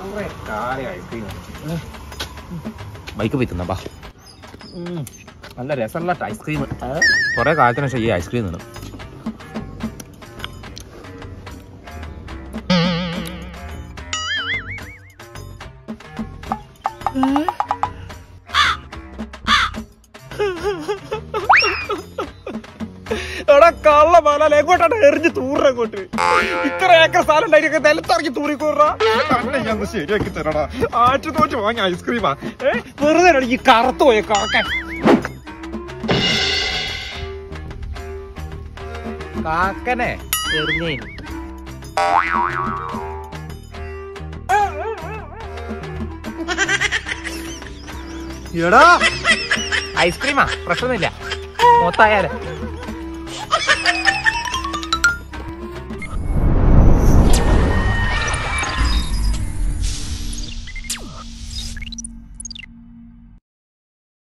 bike പോയി തിന്നപ്പാ നല്ല രസമുള്ള ഐസ്ക്രീം കുറെ കാലത്തിന് ശേഷം ഈ ഐസ്ക്രീം തിന്നു എടാ കള്ള മാലാൽ എങ്ങോട്ടാണ് എറിഞ്ഞ് തൂറ അങ്ങോട്ട് ഇത്ര ഏക്കർ സ്ഥലം ഉണ്ടായിരിക്കെ നിലത്തിറങ്ങി തൂറിക്കൂറാ തന്നെ ഞാൻ ഒന്ന് ശരിയാക്കി തരടാ ആറ്റു തോറ്റ് വാങ്ങിയ ഐസ്ക്രീമാ ഏ വെറുതെ ഈ കറുത്തു പോയ കാക്ക കാക്കനെ എറിഞ്ഞേ എടാ ഐസ്ക്രീമാ പ്രശ്നമൊന്നുമില്ല മൊത്തായാലും